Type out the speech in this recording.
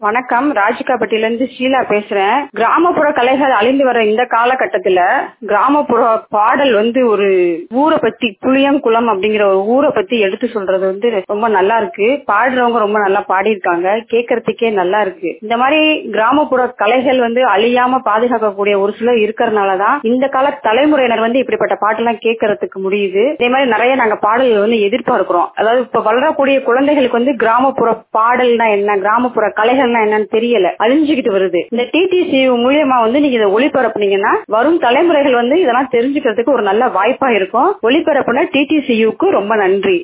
வணக்கம் ராஜிகாப்பட்டில இருந்து ஷீலா பேசுறேன் கிராமப்புற கலைகள் அழிந்து வர இந்த காலகட்டத்துல கிராமப்புற பாடல் வந்து ஒரு ஊரை பத்தி புளியங்குளம் அப்படிங்கிற ஒரு ஊரை பத்தி எடுத்து சொல்றது வந்து ரொம்ப நல்லா இருக்கு பாடுறவங்க ரொம்ப நல்லா பாடியிருக்காங்க கேட்கறதுக்கே நல்லா இருக்கு இந்த மாதிரி கிராமப்புற கலைகள் வந்து அழியாம பாதுகாக்கக்கூடிய ஒரு சிலர் இருக்கிறதுனாலதான் இந்த கால தலைமுறையினர் வந்து இப்படிப்பட்ட பாட்டெல்லாம் கேட்கறதுக்கு முடியுது இதே மாதிரி நிறைய நாங்க பாடல்கள் வந்து எதிர்பார்க்கிறோம் அதாவது இப்ப வளரக்கூடிய குழந்தைகளுக்கு வந்து கிராமப்புற பாடல்னா என்ன கிராமப்புற கலைகள்னா என்னன்னு தெரியல அழிஞ்சுக்கிட்டு வருது இந்த டிடிசி மூலியமா வந்து நீங்க இதை ஒளிபரப்புனீங்கன்னா வரும் தலைமுறைகள் வந்து இதெல்லாம் தெரிஞ்சுக்கிறதுக்கு ஒரு நல்ல வாய்ப்பா இருக்கும் ஒளிபரப்புன டிடிசியுக்கு ரொம்ப நன்றி